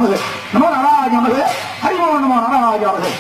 நமது நம நாராஜ நமது ஹரிமோ நம நாராஜ அவர்கள்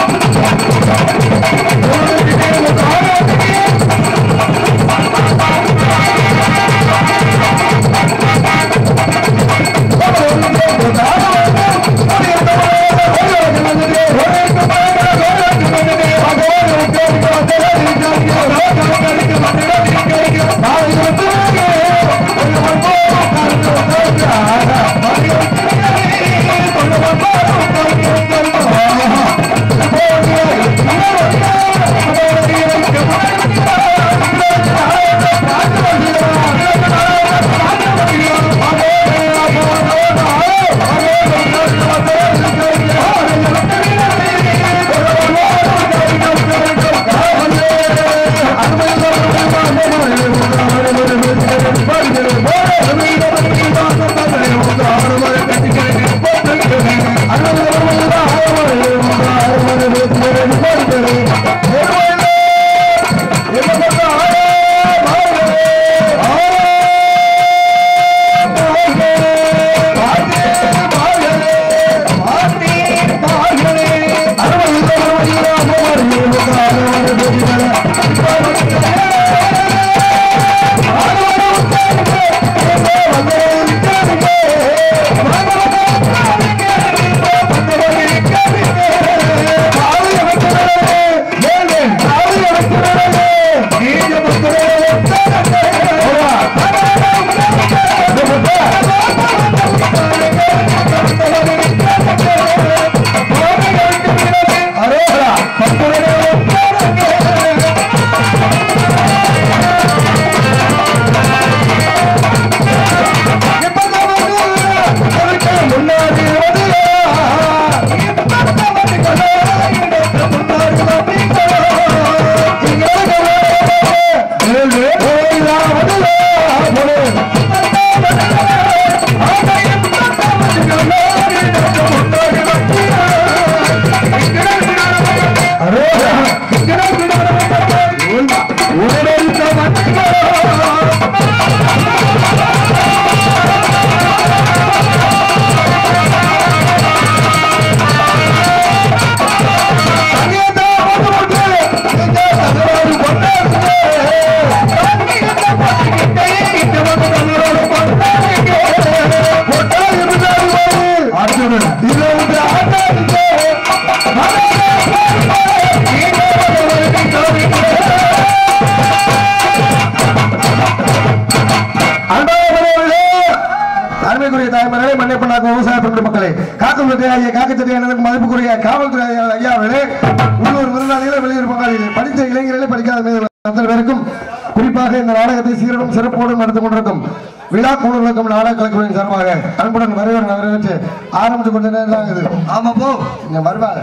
அருமைக்குரிய தாய்மார்களே மன்னிப்பண்ணாக்க விவசாய பெருமக்கள் மக்களே காக்கத்துறை ஐயா காக்கத்துறை எனக்கு மதிப்புக்குரிய காவல்துறை ஐயா ஐயா அவர்களே உள்ளூர் விருந்தாளிகளே வெளியூர் பங்காளிகளே படித்த இளைஞர்களே படிக்காத மேலும் அத்தனை பேருக்கும் குறிப்பாக இந்த நாடகத்தை சீரடும் சிறப்போடும் நடத்தி கொண்டிருக்கும் விழா குழுவிற்கும் நாடக கலைக்குழுவின் சார்பாக அன்புடன் வரவேறு வரவேற்று ஆரம்பித்து கொண்டு நேரம் ஆகுது ஆமா போ இங்க வருவாங்க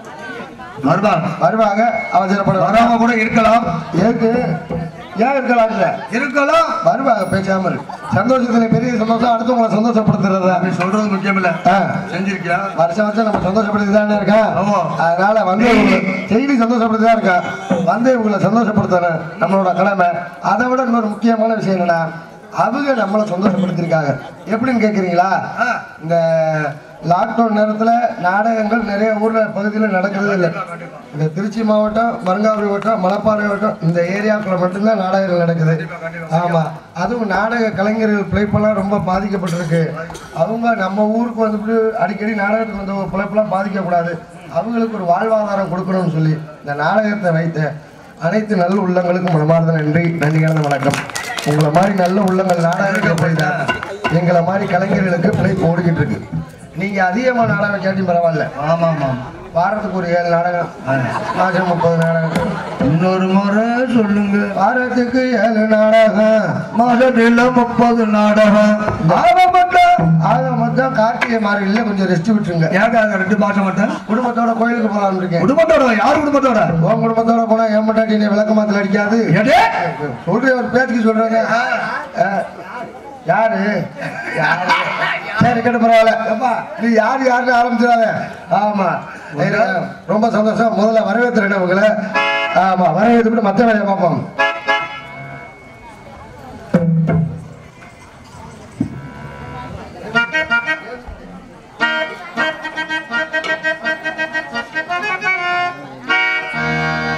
வருவாங்க வருவாங்க அவசரப்பட வராம கூட இருக்கலாம் ஏற்கு ஏன் இருக்கலாம் இல்ல இருக்கலாம் வருவாங்க பேசாமல் சந்தோஷத்துல பெரிய சந்தோஷம் அடுத்தவங்களை சந்தோஷப்படுத்துறது அப்படி சொல்றது முக்கியம் இல்ல ஆ. செஞ்சிருக்கியா வருஷம் வருஷம் நம்ம சந்தோஷப்படுத்தி தானே இருக்கோம் ஆமா. அதனால வந்து இவங்களை டெய்லி சந்தோஷப்படுத்தி தான் இருக்கோம் வந்து இவங்களை சந்தோஷப்படுத்தணும் நம்மளோட கடமை அதை விட இன்னொரு முக்கியமான விஷயம் என்னன்னா அவங்க நம்மளை சந்தோஷப்படுத்திருக்காங்க எப்படின்னு கேட்குறீங்களா ஆ. இந்த லாக்டவுன் நேரத்தில் நாடகங்கள் நிறைய ஊரில் பகுதியில் நடக்கிறதே இல்லை இந்த திருச்சி மாவட்டம் மருங்காபுரி மாவட்டம் மலப்பாறை மாவட்டம் இந்த ஏரியாக்குள்ள மட்டும்தான் நாடகங்கள் நடக்குது ஆமாம் அதுவும் நாடக கலைஞர்கள் பிழைப்பெல்லாம் ரொம்ப பாதிக்கப்பட்டிருக்கு அவங்க நம்ம ஊருக்கு வந்துட்டு அடிக்கடி நாடகத்துக்கு வந்த பிழைப்பெல்லாம் பாதிக்கக்கூடாது அவங்களுக்கு ஒரு வாழ்வாதாரம் கொடுக்கணும்னு சொல்லி இந்த நாடகத்தை வைத்த அனைத்து நல்ல உள்ளங்களுக்கும் மனமார்ந்த நன்றி நன்றி கலந்த வணக்கம் உங்களை மாதிரி நல்ல உள்ளங்கள் நாடகத்துக்கு போய் தான் எங்களை மாதிரி கலைஞர்களுக்கு பிழைப்பு ஓடிக்கிட்டு இருக்கு நீங்க அதிகமாக நாடகம் கேட்டி பரவாயில்ல ஆமா ஆமா வாரத்துக்கு ஒரு ஏழு நாடகம் மாதம் முப்பது நாடகம் இன்னொரு முறை சொல்லுங்க வாரத்துக்கு ஏழு நாடகம் மாதத்துல முப்பது நாடகம் ஆக மொத்தம் ஆக மொத்தம் கார்த்திகை மார்கழியில் கொஞ்சம் ரெஸ்ட் விட்டுருங்க ஏக்காக ரெண்டு மாசம் மட்டும் குடும்பத்தோட கோயிலுக்கு போகலான்னு இருக்கேன் குடும்பத்தோட யார் குடும்பத்தோட உன் குடும்பத்தோட போனா ஏன் மட்டாட்டி நீ விளக்க மாத்தல அடிக்காது ஏடே சொல்றேன் ஒரு பேச்சுக்கு சொல்றாங்க ஆ, யாரு யாரு சரி கேட்டு பரவாயில்ல அப்பா நீ யாரு யாருன்னு ஆரம்பிச்சிடாத ஆமா சரி, ரொம்ப சந்தோஷம் முதல்ல வரவேற்றுறேன் உங்களை ஆமா வரவேற்று மற்ற வேலையை பார்ப்போம்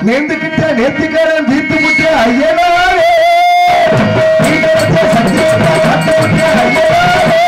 நேர்ந்துகிட்ட நேர்த்திக்காரன் தீர்த்து முட்ட ஐயனாரே நீங்க வச்ச சத்தியத்தை காத்து முட்ட ஐயனாரே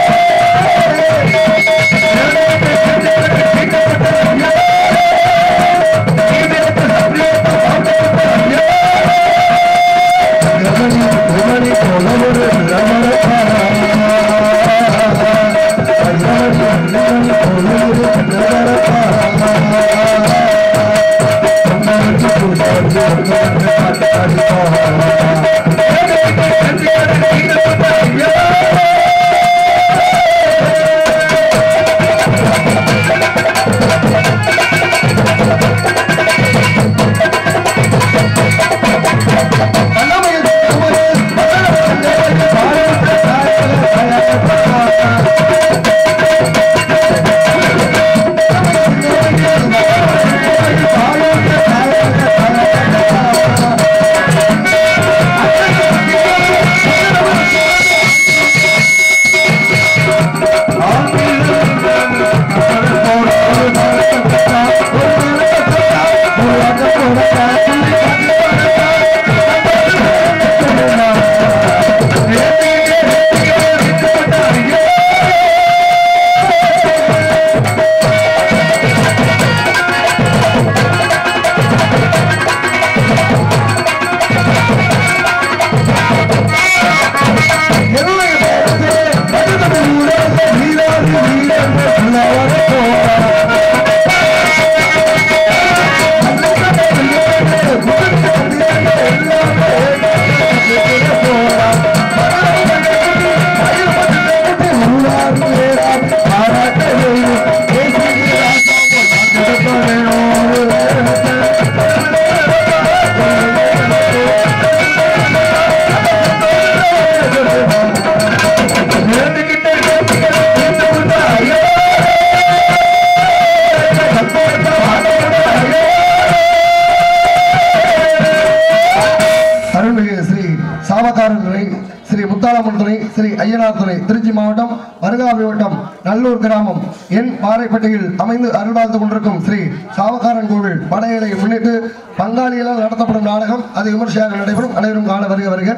அருள்மிகு ஸ்ரீ சாவக்காரன் துணை ஸ்ரீ முத்தாளம்மன் துணை ஸ்ரீ ஐயனார் துணை திருச்சி மாவட்டம் மருகாவி வட்டம் நல்லூர் கிராமம் என் பாறைப்பட்டியில் அமைந்து அருள்வாழ்ந்து கொண்டிருக்கும் ஸ்ரீ சாவக்காரன் கோவில் படையலை முன்னிட்டு பங்காளிகளால் நடத்தப்படும் நாடகம் அது விமர்சையாக நடைபெறும் அனைவரும் காண வருக வருக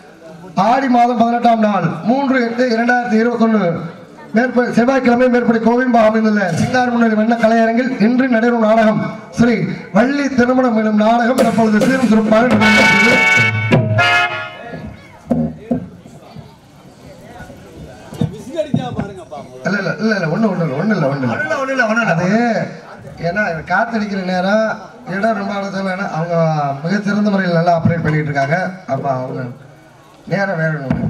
ஆடி மாதம் பதினெட்டாம் நாள் மூன்று எட்டு இரண்டாயிரத்தி இருபத்தொன்னு மேற்ப செவ்வாய்க்கிழமை மேற்படி கோவில்பா அமைந்துள்ள சிங்கார் முன்னணி வண்ண கலையரங்கில் இன்று நடைபெறும் நாடகம் ஸ்ரீ வள்ளி திருமணம் எனும் நாடகம் தற்பொழுது சீரும் சிறப்பாக நடைபெறுகிறது இல்ல இல்ல இல்ல இல்ல ஒண்ணு ஒண்ணு இல்ல ஒண்ணு இல்ல ஒண்ணு இல்ல ஒண்ணு இல்ல ஒண்ணு அது ஏன்னா இது காத்தடிக்கிற நேரம் இடம் ரொம்ப அழுத்தம் அவங்க மிகச்சிறந்த முறையில் நல்லா ஆப்ரேட் பண்ணிட்டு இருக்காங்க அப்ப அவங்க நேரம் வேணும்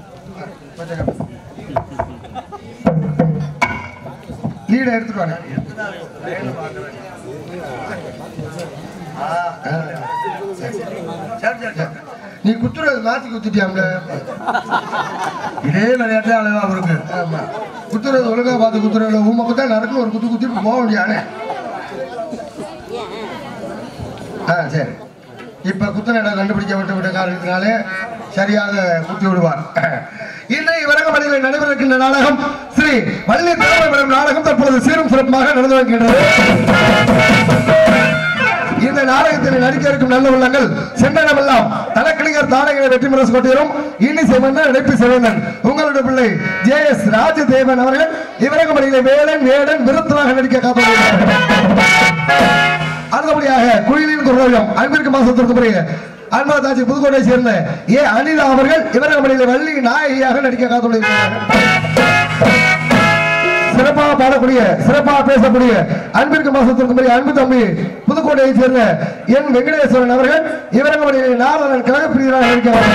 லீடை எடுத்துட்டு வாங்க ஆ, சரி, சரி. நீ குத்துறது மாத்தி குத்திட்டியாம்ல இதே விளையாட்டு அழகா இருக்கு ஆமா குத்துறது ஒழுங்கா பார்த்து குத்துறது உண்மை குத்தா நடக்கும் ஒரு குத்து குத்திட்டு போக வேண்டியானே ஆ சரி இப்ப குத்துன இடம் கண்டுபிடிக்கப்பட்டு விட்ட காரணத்தினாலே சரியாக குத்தி விடுவார் இன்றைய விறகமணியில் நடைபெறுகின்ற நாடகம் ஸ்ரீ வள்ளி திருமணம் நாடகம் தற்பொழுது சீரும் சிறப்பாக நடந்து வருகின்றது இந்த நாடகத்தில் நடிக்க இருக்கும் நல்ல உள்ளங்கள் சென்றனமெல்லாம் தனக்கணிகர் தானகிற வெற்றி முரசு கொட்டிரும் இன்னிசை மன்னர் நடிப்பு சிவந்தன் உங்களுடைய பிள்ளை ஜே எஸ் ராஜதேவன் அவர்கள் இவரக மணியிலே வேலன் வேடன் விருத்தமாக நடிக்க காத்துள்ளார் அடுத்தபடியாக குயிலின் குரலம் அன்பிற்கு மாசத்திற்கு முறைய அன்பதாச்சி புதுக்கோட்டை சேர்ந்த ஏ அனிதா அவர்கள் இவரக மணியிலே வள்ளி நாயகியாக நடிக்க காத்துள்ளார்கள் சிறப்பாக பாடக்கூடிய சிறப்பாக பேசக்கூடிய அன்பிற்கு மாசத்திற்கு முறை அன்பு தம்பி புதுக்கோட்டையை சேர்ந்த என் வெங்கடேஸ்வரன் அவர்கள் இவரங்களுடைய நாரணன் கழகப்பிரியராக இருக்கிறார்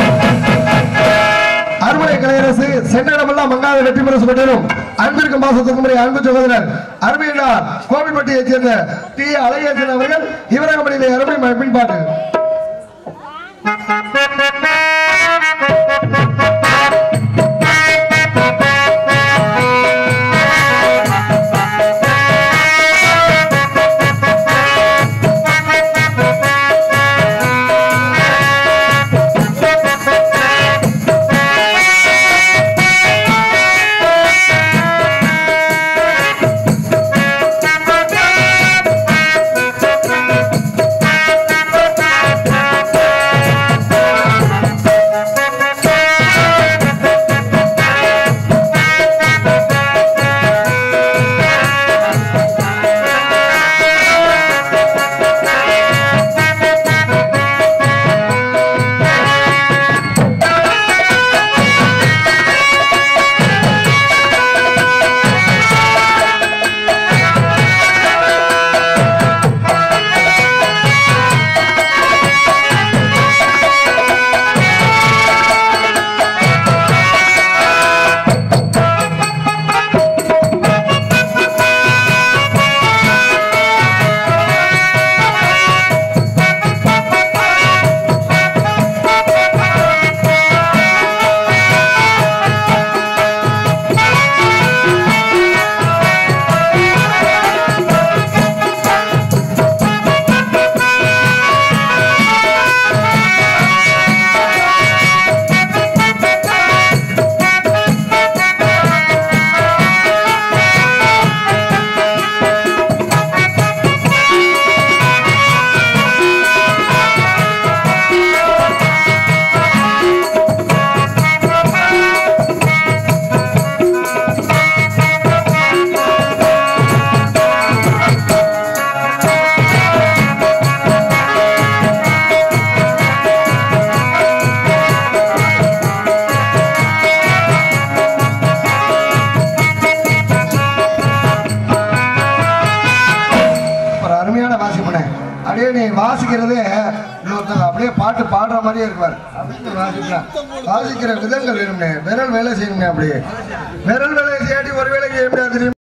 அறுவடை கலையரசு சென்னிடமெல்லாம் மங்காத வெற்றி முரசு பெற்றிரும் அன்பிற்கு மாசத்துக்கு முறை அன்பு சகோதரர் அருமையினார் கோவில்பட்டியைச் சேர்ந்த டி அழகேசன் அவர்கள் இவரகமணியிலே அருமை பின்பாட்டு நீ வாசிக்கிறதே இன்னொருத்தங்க அப்படியே பாட்டு பாடுற மாதிரியே இருக்குவார் அப்படியே வாசிக்கலாம் வாசிக்கிற விதங்கள் வேணும்னே விரல் வேலை செய்யணும்னே அப்படியே விரல் வேலை செய்யாட்டி ஒரு வேலை செய்ய முடியாது தெரியுமா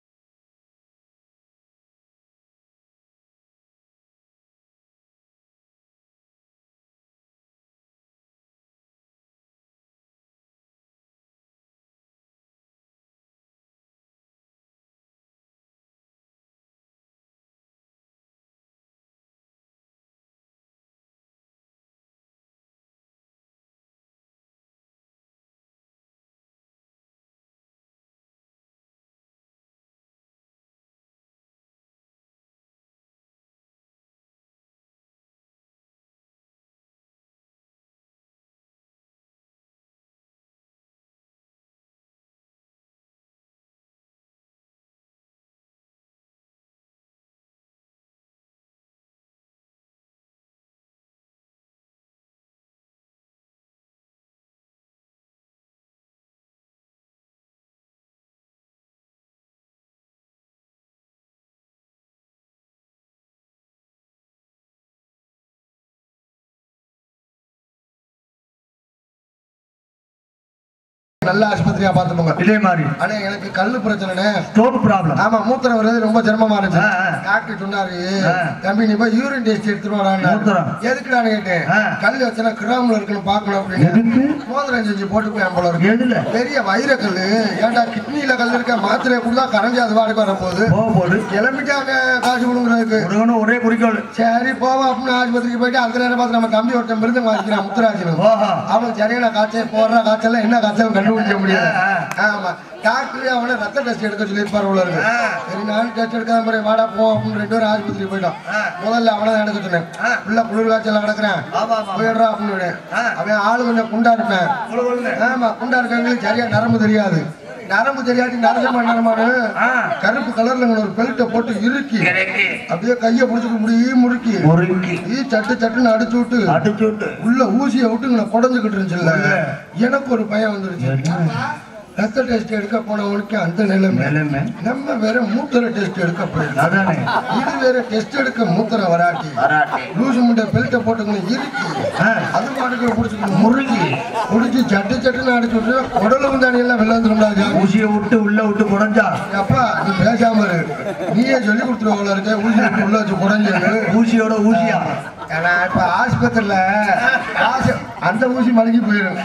நல்ல ஆஸ்பத்திரியா பார்த்துப்போங்க இதே மாதிரி ஆனா எனக்கு கல்லு பிரச்சனைனே ஸ்டோன் ப்ராப்ளம் ஆமா மூத்திரம் வர்றது ரொம்ப சிரமமா இருந்துச்சு ஆ, ஆ. டாக்டர் சொன்னாரு ஆ. தம்பி நீ போய் யூரின் டெஸ்ட் எடுத்துட்டு வாடான்னு மூத்திரம். எதுக்குடான்னு கேட்டேன் ஆ. கல் வச்சனா கிராம்ல இருக்குன்னு பாக்கணும் அப்படின்னு எதுக்கு மோதிரம் செஞ்சு போட்டு போய் போல இருக்கு எதுல பெரிய வைரக்கல் ஏன்டா கிட்னில கல் இருக்க மாத்திரையை கொடுத்தா கரைஞ்சி அது வாடகை வரப்போகுது போக போடு கிளம்பிட்டாங்க காசு கொடுக்குறதுக்கு ஒருவனும் ஒரே குறிக்கோள் சரி போவோம் அப்படின்னு ஆஸ்பத்திரிக்கு போயிட்டு அந்த நேரம் பார்த்து நம்ம தம்பி ஒருத்தன் விருது வாங்கிக்கிறான் முத்துராஜன் ஓஹோ அவன் சரியான காய்ச்சல் போடுற காய்ச்சல் என்ன காய்ச்சல் கண்டுபிடிக்க முடியாது ஆ, ஆமா டாக்டர் அவனை ரத்த டெஸ்ட் எடுக்க சொல்லியிருப்பாரு உள்ள இருக்கு ஆ. சரி நானும் டெஸ்ட் எடுக்காத மாதிரி வாடா போ அப்படின்னு ரெண்டு பேரும் ஆஸ்பத்திரி போயிட்டோம் ஆ. முதல்ல அவனை தான் எடுக்க சொன்னேன் ஆ. உள்ள குளிர் காய்ச்சல் கிடக்குறேன் ஆமா, ஆமா. போயிடுறா அப்படின்னு ஆ. அவன் ஆளு கொஞ்சம் குண்டா இருப்பேன் குளு குளுன்னு. ஆமா குண்டா இருக்கவங்களுக்கு சரியா நரம்பு தெரியாது நரம்பு தெரியாட்டி நரசமா நரமானு ஆ. கருப்பு கலர்ல ஒரு பெல்ட்டை போட்டு இறுக்கி இறக்கி, அப்படியே கையை பிடிச்சிட்டு முடியே முறுக்கி முறுக்கி ஈ சட்டு சட்டுன்னு அடிச்சு விட்டு அடிச்சு விட்டு உள்ள ஊசியை விட்டு இங்க குடஞ்சுக்கிட்டு இருந்துச்சுல்ல உள்ள. எனக்கு ஒரு பயம் வந்துருச்சு ரத்த டெஸ்ட் எடுக்க போனவனுக்கு அந்த நிலைமை நிலைமை நம்ம வேற மூத்திர டெஸ்ட் எடுக்க போயிருக்கோம் அதானே இது வேற டெஸ்ட் எடுக்க மூத்திர வராட்டி வராட்டி லூசு முட்டை பெல்ட்டை போட்டுக்கணும் இறுக்கி ஆ. அது பாட்டுக்கு பிடிச்சிக்கணும் முறுக்கி பிடிச்சி சட்டு சட்டுன்னு அடிச்சு விட்டு குடலும் தானி எல்லாம் வெளில வந்துடும்டா ஊசியை விட்டு உள்ள விட்டு குறைஞ்சா அப்பா நீ பேசாம இரு நீயே சொல்லி கொடுத்துருவோம்ல இருக்க ஊசி விட்டு உள்ள வச்சு குடஞ்சு ஊசியோட ஊசியா ஏன்னா இப்ப ஆஸ்பத்திரியில காசு அந்த ஊசி மடங்கி போயிடும்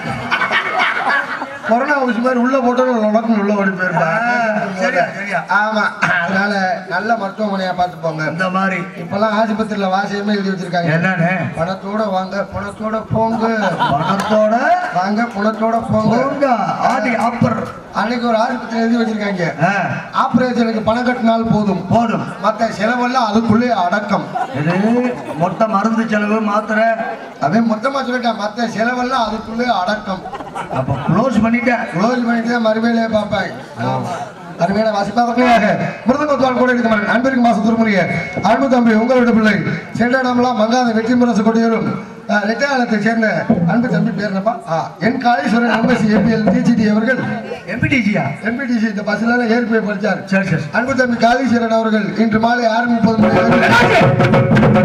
கொரோனா ஊசி மாதிரி உள்ள போட்டோம் உனக்கு உள்ள ஓடி போயிருப்பா ஆ, சரியா, சரியா. ஆமா அதனால நல்ல மருத்துவமனையா பார்த்து போங்க இந்த மாதிரி இப்பெல்லாம் ஆஸ்பத்திரியில வாசியமே எழுதி வச்சிருக்காங்க என்னன்னு பணத்தோட வாங்க பணத்தோட போங்க பணத்தோட வாங்க பணத்தோட போங்க போங்க ஆடி அப்பர் அன்னைக்கு ஒரு ஆஸ்பத்திரி எழுதி வச்சிருக்காங்க ஆ, ஆபரேஷனுக்கு பணம் கட்டினால் போதும் போதும் மத்த செலவெல்லாம் அதுக்குள்ளே அடக்கம் இது மொத்த மருந்து செலவு மாத்திரை அவன் மொத்தமா சொல்லிட்டான் மத்த செலவெல்லாம் அதுக்குள்ளே அடக்கம் அப்ப க்ளோஸ் பண்ணிட்டேன் க்ளோஸ் பண்ணிட்டு தான் மறுமையிலே பார்ப்பாங்க அருமையான வாசிப்பாக மிருதங்கத்தால் கூட இருக்க மாட்டேன் அன்பிற்கு மாசம் திருமுறைய அன்பு தம்பி உங்களோட பிள்ளை சென்றாடம்லாம் மங்காத வெற்றி முரசு கொடியூரும் ரெட்டாளத்தை சேர்ந்த அன்பு தம்பி பேர் என்னப்பா ஆ, என் காளீஸ்வரன் எம்பசி ஏபிஎல் டிஜிடி அவர்கள் எம்பிடிஜியா எம்பிடிசி இந்த பஸ்ல ஏறி போய் படிச்சார் சரி சரி அன்பு தம்பி காளீஸ்வரன் அவர்கள் இன்று மாலை ஆறு முப்பது மணி அளவில்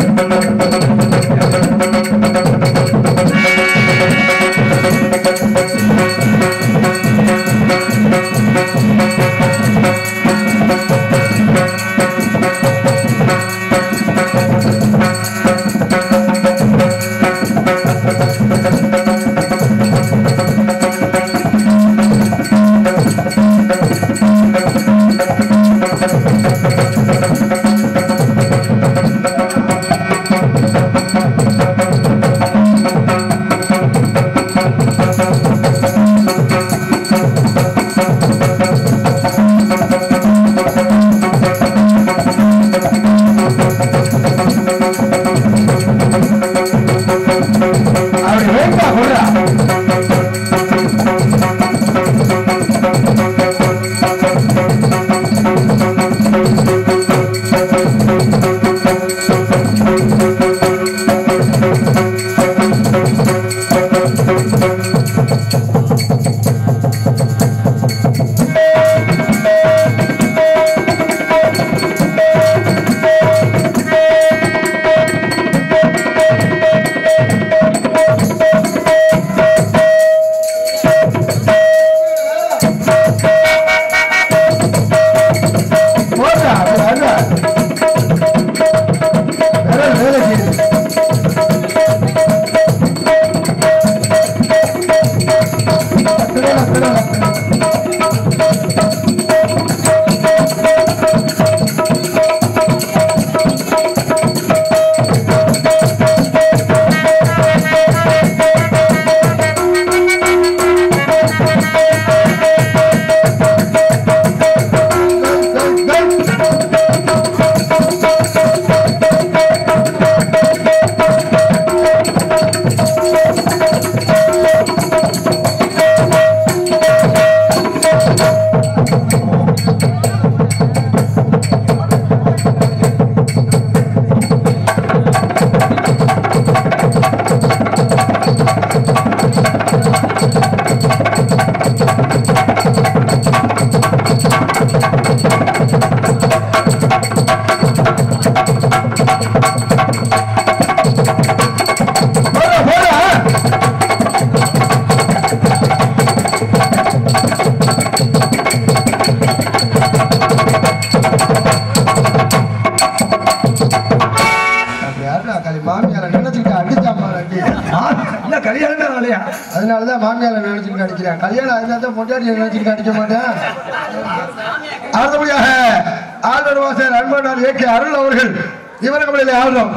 அதனால தான் மாமியாரை நினைச்சுட்டு அடிக்கிறேன் கல்யாணம் அதனால தான் பொண்டாட்டியை நினைச்சுட்டு அடிக்க மாட்டேன் அடுத்தபடியாக ஆளுநர் வாசர் அன்பனார் ஏ கே அருள் அவர்கள் இவருக்கு முன்னிலை ஆளுநர்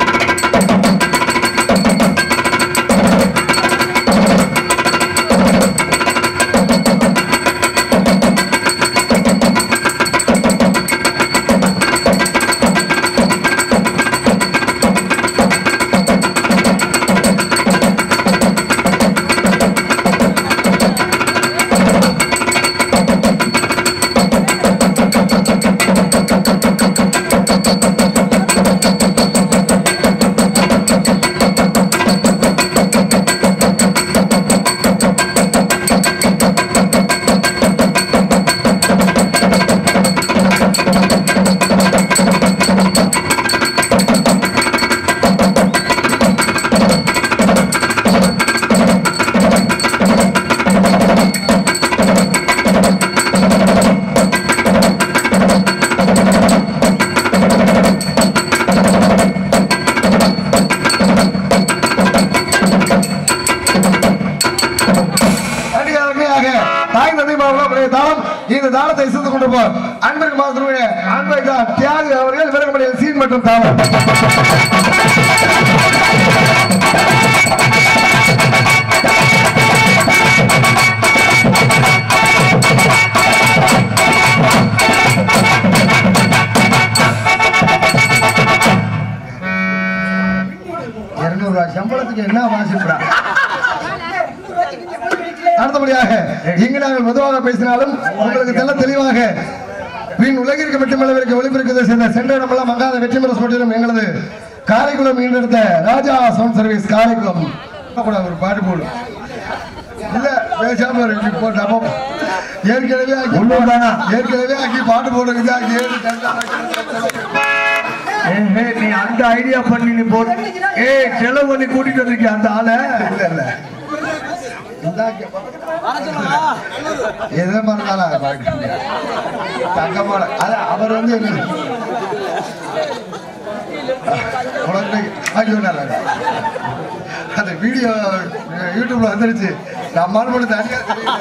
அடியாக தாய் நதி மாவட்டம் தாளம் இந்த தாளத்தை சிந்து கொண்டு போ அன்பிற்கு மாதத்தினுடைய அன்பை தான் தியாகு அவர்கள் விரகமடையில் சீன் மற்றும் தாளம் இருநூறு ரூபாய் சம்பளத்துக்கு என்ன வாசிப்பா அடுத்தபடியாக இங்கு நாங்கள் பொதுவாக பேசினாலும் உங்களுக்கு தெல்ல தெளிவாக வீண் உலகிற்கு மட்டுமல்லவிற்கு ஒளிபெருக்குது சேர்ந்த சென்ற இடமெல்லாம் மங்காத வெற்றி முரசு போட்டியிலும் எங்களது காரைக்குளம் ஈண்டெடுத்த ராஜா சவுண்ட் சர்வீஸ் காரைக்குளம் கூட ஒரு பாட்டு போடும் இல்ல பேசாம ஒரு இப்படி போட்டு அப்போ ஏற்கனவே ஆக்கி உள்ளூர்தானா? ஏற்கனவே ஆக்கி பாட்டு போடுறது ஏழு கண்டா ஏஹே, நீ அந்த ஐடியா பண்ணி நீ போட்டு ஏய் செலவு பண்ணி கூட்டிட்டு வந்திருக்கிய அந்த ஆளை இல்ல இல்ல இந்தாக்க. எதை மறந்தாலும் அதை பார்க்க முடியாது. தங்கமான அது அவர் வந்து என்ன குழந்தை ஐயோ நல்லா இருக்கு. அந்த வீடியோ யூடியூப்ல வந்துருச்சு நம்மால் மட்டும் தனியா தெரியல.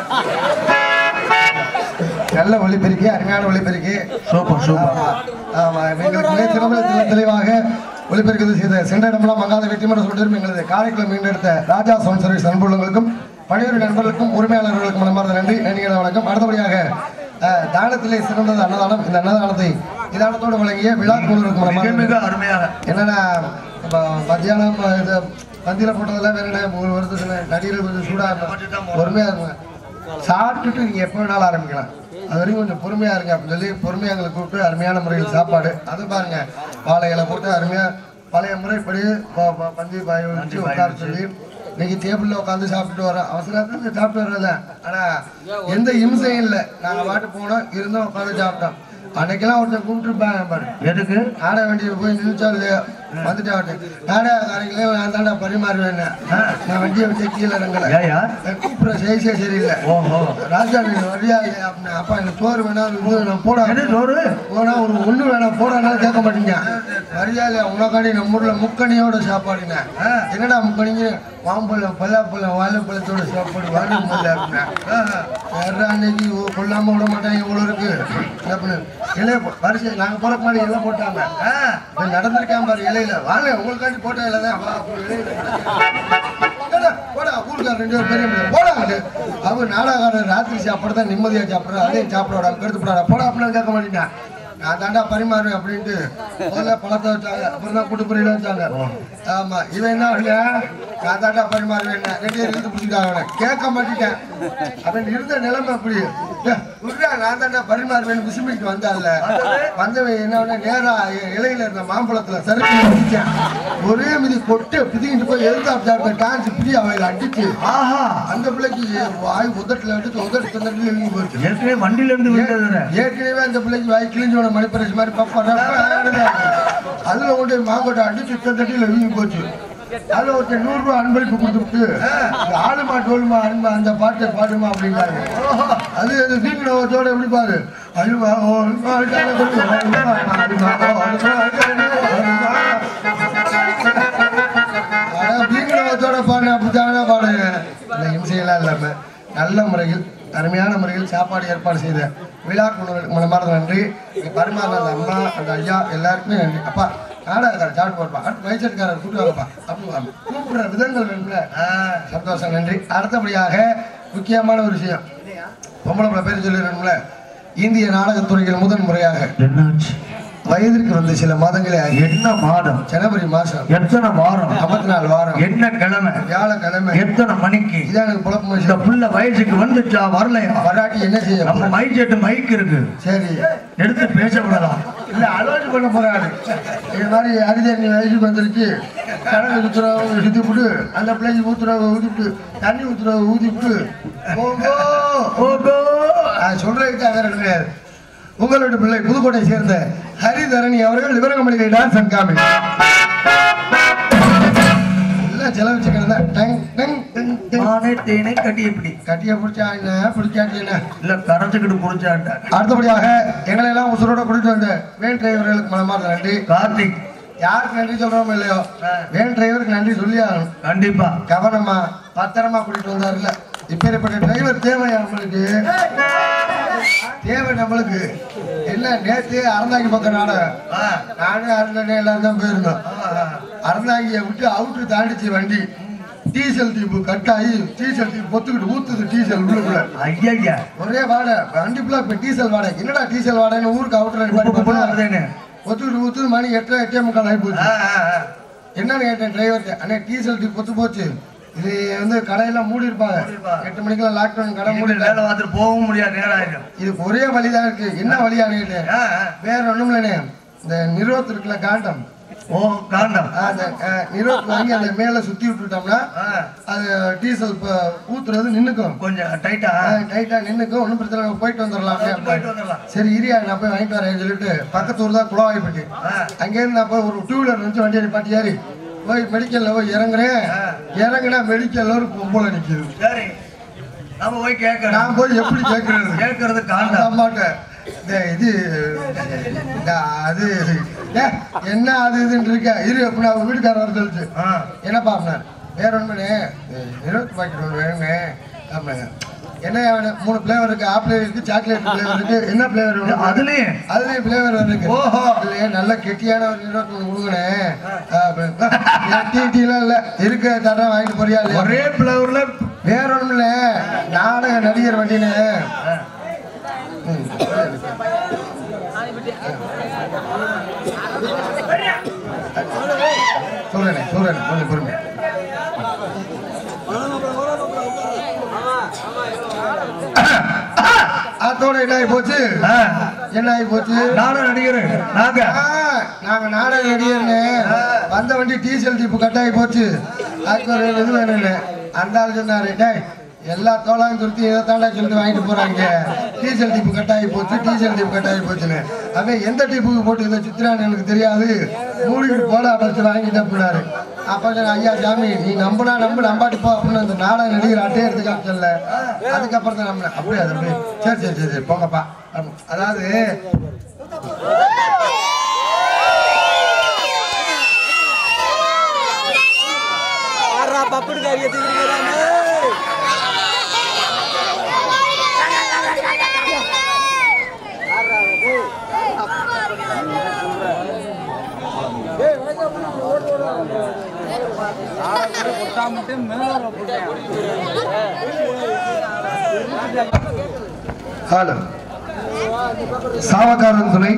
நல்ல ஒளிபெருக்கி அருமையான ஒளிபெருக்கி சூப்பர் சூப்பர் ஆமா. ஆமா எங்களுக்கு மிக சிறந்த தெளிவாக ஒளிபெருக்கது செய்த சென்ற இடமெல்லாம் மங்காத வெற்றிமர சொல்லிட்டு எங்களது காரைக்குளம் மீண்டெடுத்த ராஜா சவுண்ட் சர்வீஸ் அன்புள்ளவங்களுக்கும் பணியுறை நண்பர்களுக்கும் உரிமையாளர்களுக்கும் மனமார்ந்த நன்றி நன்றிகள் வணக்கம் அடுத்தபடியாக அஹ், தானத்திலே சிறந்தது அன்னதானம் இந்த அன்னதானத்தை இதானத்தோடு வழங்கிய விழா குழுவிற்கு மிக மனமார்ந்த மிக அருமையாக என்னன்னா இப்ப மத்தியானம் இது பந்தியில போட்டதெல்லாம் வேற என்ன ஒரு வருஷத்துல நடிகர்கள் கொஞ்சம் சூடா இருக்கும் பொறுமையா இருங்க சாப்பிட்டுட்டு நீங்க எப்போ வேணாலும் ஆரம்பிக்கலாம் அது வரைக்கும் கொஞ்சம் பொறுமையா இருங்க அப்படின்னு சொல்லி பொறுமையா எங்களை கூப்பிட்டு அருமையான முறையில் சாப்பாடு அது பாருங்க வாழை இலை போட்டு அருமையா பழைய முறைப்படி ப- ப- பந்தி பாய் வச்சு உட்கார சொல்லி இன்னைக்கு டேபிள்ல உட்காந்து சாப்பிட்டுட்டு வரோம் அவசரத்துல சாப்பிட்டு வர்றத ஆனா எந்த இம்சையும் இல்லை நாங்க பாட்டு போனோம் இருந்தோம் உட்காந்து சாப்பிட்டோம் அன்னைக்கெல்லாம் ஒருத்தன் கூப்பிட்டுருப்பாங்க பாரு எதுக்கு நாடக வண்டியில போய் நின்றுச்சா இல்லையோ வந்துட்டேன் நாடகக்காரங்களே நான் தாண்டா பரிமாறுவேன் நான் வண்டியை விட்டு கீழே இறங்கல ஏயா கூப்பிடுற சைஸே சரியில்லை ஓஹோ ராஜா நீ வரியா இல்லையா அப்படின்னு அப்பா எனக்கு சோறு வேணாம் இது நான் போடா எது சோறு போனா ஒரு ஒண்ணு வேணாம் போடானாலும் கேட்க மாட்டீங்க வரியா இல்லையா உனக்காண்டி நம்ம ஊர்ல முக்கணியோட சாப்பாடுங்க என்னடா முக்கணிங்க மாம்பழம் பல்லாப்பழம் வாழைப்பழத்தோட சாப்பாடு வாழை முடியல அப்படின்னா வேற அன்னைக்கு ஓ- கொல்லாம விட மாட்டாங்க இவ்வளவு இருக்கு அப்படின்னு இலைய போ- வரிசை நாங்க போற மாதிரி இலை போட்டாங்க இது நடந்திருக்கேன் பாரு இலையில வாழை உங்களுக்காண்டி போட்ட இலை தான் வா, அப்படி இலையில போடா, போடா ஊருக்கார ரெண்டு பேரும் பெரிய பிள்ளை. போடா அங்கிட்டு. அவங்க நாடகாரர் ராத்திரி சாப்பிட தான் நிம்மதியா சாப்பிடுற அதையும் சாப்பிட விடாம கெடுத்து போடாடா போடா அப்படின்னு கேட்க மாட்டேங்க நான் தாண்டா பரிமாறுவேன் அப்படின்ட்டு முதல்ல பழத்தை வச்சாங்க அப்புறம் தான் குட்டுப்புறையில வச்சாங்க ஆமா இவன் என்ன இல்லையா நான் தாண்டா பரிமாறுவேன் ரெண்டு பேரும் இழுத்து பிடிச்சிட்டாங்க கேட்க மாட்டேன் அப்படின்னு இருந்த நிலைமை அப்படி டேய், விட்றா, நான் தாண்டா பரிமாறுவேன் விசும்பிட்டு வந்தான்ல வந்தவன் என்ன பண்ண நேரா இ- இலையில இருந்த மாம்பழத்துல சறுக்கு பிடிச்சேன் ஒரே மிதி கொட்டு பிதிக்கிட்டு போய் எழுத்தாப்டாப்ப டான்ஸ் இப்படி அவையில அடிச்சு ஆஹா அந்த பிள்ளைக்கு வாய் உதட்டுல அடிச்சு உதட்டு தந்தட்டில் எழுதி போச்சு ஏற்கனவே வண்டியில இருந்து விழுந்தது ஏற்கனவே அந்த பிள்ளைக்கு வாய் கிழிஞ்சோட மணிப்பரிசு மாதிரி பப்பா அதுல கொண்டு போய் மாங்கோட்டை அடிச்சு தந்தட்டில் எழுதி போச்சு அதுல ஒருத்தர் நூறு ரூபாய் அன்பளிப்பு கொடுத்துட்டு இந்த ஆளுமா டோலுமா அன்பா அந்த பாட்டை பாடுமா அப்படின்னாரு அது அது தீங்கினவத்தோட எப்படி பாரு அழுவா ஓலுமா, அழுவா, ஓலுமா, அழுவா, ஓலுமா, அழுவா. ஆனா தீங்கினவத்தோட பாடு அப்படித்தானே பாடுங்க இந்த இம்சை மாதிரிலாம் இல்லாம நல்ல முறையில் அருமையான முறையில் சாப்பாடு ஏற்பாடு செய்த விழா குழுவிற்கு மனமார்ந்த நன்றி இங்க பரிமாறின அந்த அம்மா அந்த ஐயா எல்லாருக்குமே நன்றி அப்பா நாடகக்காரர் சாப்பிட்டு போறப்பா அடுத்து வயசட்டுக்காரர் கூட்டு வாங்கப்பா அப்படி வாங்க. கூப்பிடுற விதங்கள் வேணும்ல ஆ, சந்தோஷம் நன்றி அடுத்தபடியாக முக்கியமான ஒரு விஷயம் பொம்பளை பிள்ளை பேர் சொல்லிடணும்ல இந்திய நாடகத்துறையில் முதன் முறையாக என்னாச்சு வயதிற்கு வந்து சில மாதங்களே ஆகி என்ன மாதம் ஜனவரி மாசம் எத்தனை வாரம் ஐம்பத்தி நாலு வாரம் என்ன கிழமை வியாழக்கிழமை எத்தனை மணிக்கு இதான் எனக்கு குழப்பமா இந்த விஷயம். புள்ள வயசுக்கு வந்துச்சா வரலையா வராட்டி என்ன செய்ய நம்ம மைக் செட்டு மைக் இருக்கு சரி எடுத்து பேசப்படலாம் இல்ல அலோட் பண்ண போறாரு இது மாதிரி அரிதண்ணி வயசுக்கு வந்துருச்சு கடலை ஊத்துறவங்க சுத்தி விட்டு அந்த பிள்ளைக்கு ஊத்துறவங்க ஊத்திவிட்டு தண்ணி ஊத்துறவங்க ஊத்திவிட்டு போங்கோ ஓகோ நான் சொல்றதுக்கு வேற கிடையாது உங்களோட பிள்ளை புதுக்கோட்டை சேர்ந்த ஹரிதரணி அவர்கள் விவரங்கமளிகை டான்ஸ் அண்ட் காமெடி எல்லாம் செலவச்சுக்கிறது தான் டங் டங் டங் டங் நானே தேனை கட்டி எப்படி கட்டிய பிடிச்சா என்ன பிடிக்காட்டி என்ன இல்ல கரைச்சுக்கிட்டு புடிச்சாட்ட அடுத்தபடியாக எங்களை எல்லாம் உசுரோட கூட்டிட்டு வந்த வேன் டிரைவர்களுக்கு மனமார்ந்த நன்றி கார்த்திக் யாருக்கு நன்றி சொல்றோமோ இல்லையோ வேன் டிரைவருக்கு நன்றி சொல்லி ஆகணும் கண்டிப்பா கவனமா பத்திரமா கூட்டிட்டு வந்தாருல்ல இப்பேற்பட்ட டிரைவர் தேவையா நம்மளுக்கு தேவை நம்மளுக்கு என்ன நேத்து அறந்தாங்கி பக்கம் நாடகம் நானும் அறந்தானே எல்லாரும் தான் போயிருந்தோம் அறந்தாங்கியை விட்டு அவுட்டு தாண்டிச்சு வண்டி டீசல் தீப்பு கட்டாயி டீசல் தீப்பு பொத்துக்கிட்டு ஊத்துது டீசல் உள்ளுக்குள்ள ஐயா ஒரே வாடை வண்டி ஃபுல்லா இப்ப டீசல் வாடகை என்னடா டீசல் வாடகைன்னு ஊருக்கு அவுட்டர் உப்பு உப்புன்னு வருதேன்னு. ஒத்துக்கிட்டு ஊத்துது மணி எட்டு எட்டே முக்கால் ஆகி போச்சு என்னன்னு கேட்டேன் டிரைவர்கிட்ட அண்ணே டீசல் டீ பொத்து போச்சு இது வந்து கடையெல்லாம் மூடி இருப்பாங்க எட்டு மணிக்கெல்லாம் லாக்டவுன் கடை மூடி வேலை பார்த்துட்டு போகவும் முடியாது நேரம் ஆயிடும் இதுக்கு ஒரே வழிதான் இருக்கு என்ன வழியான்னு கேட்டேன் வேற ஒண்ணும் இல்லைண்ணே இந்த நிறுவத்து இருக்குல்ல காண்டம் ஓ காண்டம் அந்த அஹ், நிறுவத்து வாங்கி அந்த மேல சுத்தி விட்டுட்டோம்னா அது டீசல் இப்ப ஊத்துறது நின்னுக்கும் கொஞ்சம் டைட்டா டைட்டா நின்னுக்கும் ஒன்றும் பிரச்சனை இல்லை, போயிட்டு வந்துடலாம் போயிட்டு வந்துடலாம். சரி இரியா நான் போய் வாங்கிட்டு வரேன்னு சொல்லிட்டு பக்கத்து ஊர் தான் குளவாய்ப்பட்டி அங்கேருந்து நான் போய் ஒரு டூ வீலர் வந்து வண்டி நிப்பாட்டி ஏறி போய் மெடிக்கல்ல போய் இறங்குறேன் இறங்குனா மெடிக்கல்ல ஒரு பொம்பளை நிக்குது சரி நம்ம போய் கேட்கறோம் நான் போய் எப்படி கேட்கறது கேட்கறது அந்த காண்டம் அம்மாட்ட இந்த இது இந்த அது ஏ, என்ன அது இதுன்னு இருக்க இரு அப்படின்னு அவங்க வீட்டுக்காரர் வர சொல்லிச்சு ஆ. என்னப்பா அப்படின்னாரு வேற ஒண்ணுமே இருபத்தி பாக்கெட் ஒன்று வேணுங்க அப்படிங்க என்ன வேணும் மூணு ஃப்ளேவர் இருக்கு ஆப்பிள் இருக்கு சாக்லேட் ஃப்ளேவர் இருக்கு என்ன ஃப்ளேவர் வேணும் அதுலயும் அதுலயும் ஃப்ளேவர் இருக்கு ஓஹோ. இல்லையே நல்ல கெட்டியான ஒரு இருபத்தி மூணு கொடுங்கண்ணே டீ டீலாம் இல்ல இருக்க தர வாங்கிட்டு போறியா இல்லையா ஒரே பிளவர்ல வேற ஒண்ணும் இல்ல நாடக நடிகர் வண்டின்னு ம். சொல்றேனே சொல்றேனே கொஞ்சம் பொறுமை அதோட என்ன ஆகி போச்சு என்ன ஆகி போச்சு நானும் நடிகர் நாங்க ஆ, நாங்க நாடக நடிகர்னு வந்த வண்டி டீசல் டிப்பு கட்டாயி போச்சு அதுக்கு ஒரு இது வேணும்னு அந்த ஆள் சொன்னாரு டேய் எல்லா தோளாங்க துருத்தி இதை தாண்டா சொல்லிட்டு வாங்கிட்டு போறாங்க டீசல் டிப்பு கட்டாயி போச்சு டீசல் டிப்பு கட்டாயி போச்சுன்னு அவன் எந்த டிப்புக்கு போட்டு இதை சுத்துறான்னு எனக்கு தெரியாது மூடிக்கிட்டு போடா அப்படின்னு வாங்கிட்டு போனாரு அப்ப சொன்னேன், ஐயா சாமி நீ நம்புனா நம்பு நம்பாட்டி போ அப்படின்னு அந்த நாடக நடிகர் அட்டையை எடுத்து காமிச்சல அதுக்கப்புறம் தான் நம்பினேன் அப்படியே அது அப்படியே சரி சரி சரி சரி போங்கப்பா அப்படின்னு. அதாவது ஆறா பப்படு காரிய தூக்கிட்டு ஹலோ சாவக்காரன் துணை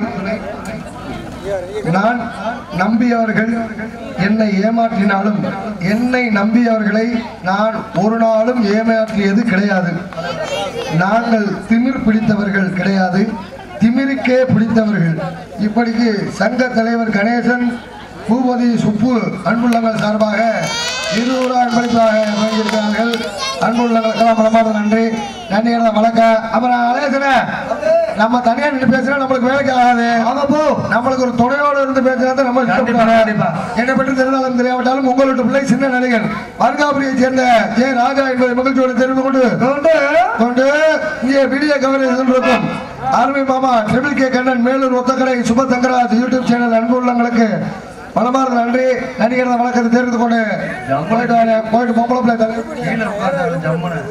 நான் நம்பியவர்கள் என்னை ஏமாற்றினாலும் என்னை நம்பியவர்களை நான் ஒரு நாளும் ஏமாற்றியது கிடையாது நாங்கள் திமிர் பிடித்தவர்கள் கிடையாது திமிருக்கே பிடித்தவர்கள் இப்படிக்கு சங்க தலைவர் கணேசன் பூபதி சுப்பு அன்புள்ளங்கள் சார்பாக இருநூறு அன்பளிப்பாக வழங்கியிருக்கிறார்கள் அன்புள்ளங்களுக்கெல்லாம் மனமார்ந்த நன்றி நன்றி வணக்கம் அப்புறம் அலேசன நம்ம தனியா நின்று பேசினா நம்மளுக்கு வேலைக்கு ஆகாது ஆமா போ நம்மளுக்கு ஒரு துணையோடு இருந்து பேசினா தான் நம்ம கண்டிப்பா, கண்டிப்பா. என்னை பற்றி தெரிந்தாலும் தெரியாவிட்டாலும் உங்களோட பிள்ளை சின்ன நடிகர் மருங்காபுரியை சேர்ந்த ஜே ராஜா என்பதை மகிழ்ச்சியோடு தெரிந்து கொண்டு கொண்டு கொண்டு இங்கே வீடியோ கவரேஜ் இருக்கும் அருமை மாமா triple K Kannan Melur Othakadai Suba Thangaraj YouTube channel அன்பு உள்ளங்களுக்கு மனமார்ந்த நன்றி நடிகர் வழக்கத்தை தெரிந்து கொண்டு போயிட்டு வாங்க போயிட்டு பொம்பளை பிள்ளை தள்ளி கீழே உட்கார்ந்தாலும் ஜம்முன்னு.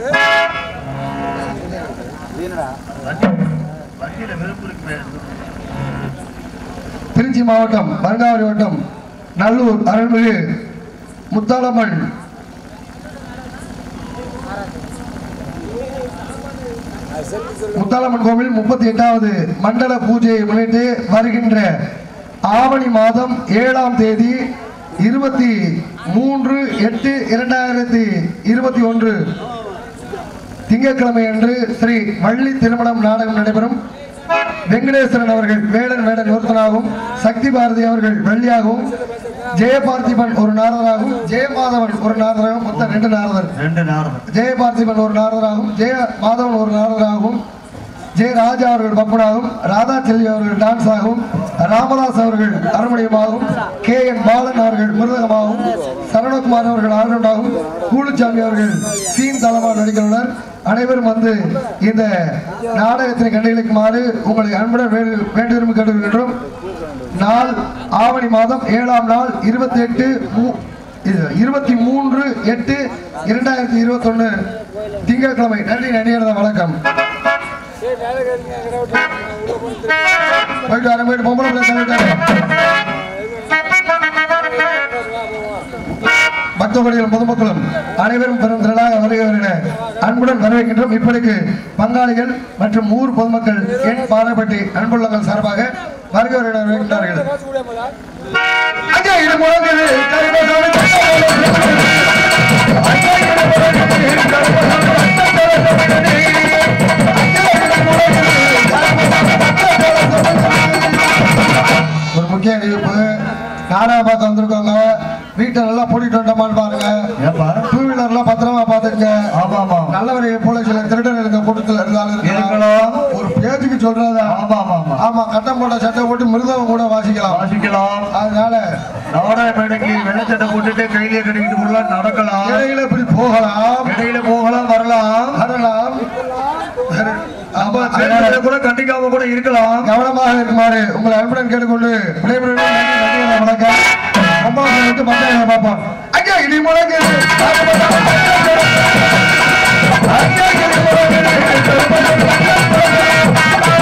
வண்டியில வெறுப்பு இருக்கு திருச்சி மாவட்டம் மருங்காவரி வட்டம் நல்லூர் அருள்மிகு முத்தாளம்மன் முத்தாளம்மன் கோவில் முப்பத்தி எட்டாவது மண்டல பூஜையை முன்னிட்டு வருகின்ற ஆவணி மாதம் ஏழாம் தேதி இருபத்தி மூன்று எட்டு இரண்டாயிரத்தி இருபத்தி ஒன்று திங்கட்கிழமை அன்று ஸ்ரீ வள்ளி திருமணம் நாடகம் நடைபெறும் வெங்கடேஸ்வரன் அவர்கள் வேடன் வேடன் ஒருத்தனாகவும் சக்தி பாரதி அவர்கள் வள்ளியாகவும் ஜெயபார்த்திபன் ஒரு நாரதராகவும் ஜெயமாதவன் ஒரு நாரதராகவும் மொத்தம் ரெண்டு நாரதர் ரெண்டு நேரம் ஜெயபார்த்திபன் ஒரு நாரதராகவும் ஜெய மாதவன் ஒரு நாரதராகவும் ஜெய ராஜா அவர்கள் பப்பனாகவும் ராதா செல்வி அவர்கள் டான்ஸ் ஆகவும் ராமதாஸ் அவர்கள் அருமணியமாகவும் கே என் பாலன் அவர்கள் மிருதகமாகவும் சரவணகுமார் அவர்கள் ஆளுநராகவும் கூலுச்சாமி அவர்கள் சீன் தளமாக நடிக்கிறனர் அனைவரும் வந்து இந்த நாடகத்தினை கண்டுகளிக்குமாறு உங்களை அன்புடன் வேண்டு வேண்டு விரும்பி கேட்டுக்கொள்கின்றோம் நாள் ஆவணி மாதம் ஏழாம் நாள் இருபத்தி எட்டு இருபத்தி மூன்று எட்டு இரண்டாயிரத்தி இருபத்தொன்னு திங்கட்கிழமை நன்றி நடிகர் வணக்கம் போயிட்டு வரேன் போயிட்டு பொம்பளை பிள்ளை தள்ளிட்டாரு. பக்தகோடிகளும் பொதுமக்களும் அனைவரும் பெரும் திரளாக வருகிறன அன்புடன் வரவேற்கின்றோம் இப்படிக்கு பங்காளிகள் மற்றும் ஊர் பொதுமக்கள் என் பாறைப்பட்டி அன்புள்ளங்கள் சார்பாக வருகிறவர்கள் வரவேற்கின்றார்கள் அங்கே இது முழங்குது கரிமசாமி அங்கே இது முழங்குது ஒரு முக்கிய அறிவிப்பு நாடகம் பார்க்க வந்திருக்கோங்க வீட்டை நல்லா பூட்டிட்டு வந்தோமான்னு பாருங்க ஏப்பா டூ வீலர்லாம் பத்திரமா பார்த்துங்க ஆமா ஆமா நல்லவரை போல சில திருடர் இருக்க கூட்டத்தில் இருந்தாலும் இருக்கலாம். இருக்கலாம். ஒரு பேச்சுக்கு சொல்றதா ஆமா ஆமா ஆமா ஆமா கட்டம் போட்ட சட்டை போட்டு மிருதம் கூட வாசிக்கலாம் வாசிக்கலாம் அதனால நாடக மேடைக்கு வெள்ளச்சட்டை போட்டுட்டு கையில கட்டிக்கிட்டு உள்ள நடக்கலாம் இடையில இப்படி போகலாம் இடையில போகலாம் வரலாம் வரலாம் அப்ப சேர்ந்ததை கூட கண்டிக்காம கூட இருக்கலாம் கவனமாக இருக்குமாறு உங்களை அன்புடன் கேட்டுக்கொண்டு விடைபெறுவது நன்றி நன்றி வணக்கம் அம்மா விட்டு பஞ்சாயத்து பார்ப்போம் ஐயா இடி முழங்கு ஐயா இடி முழங்கு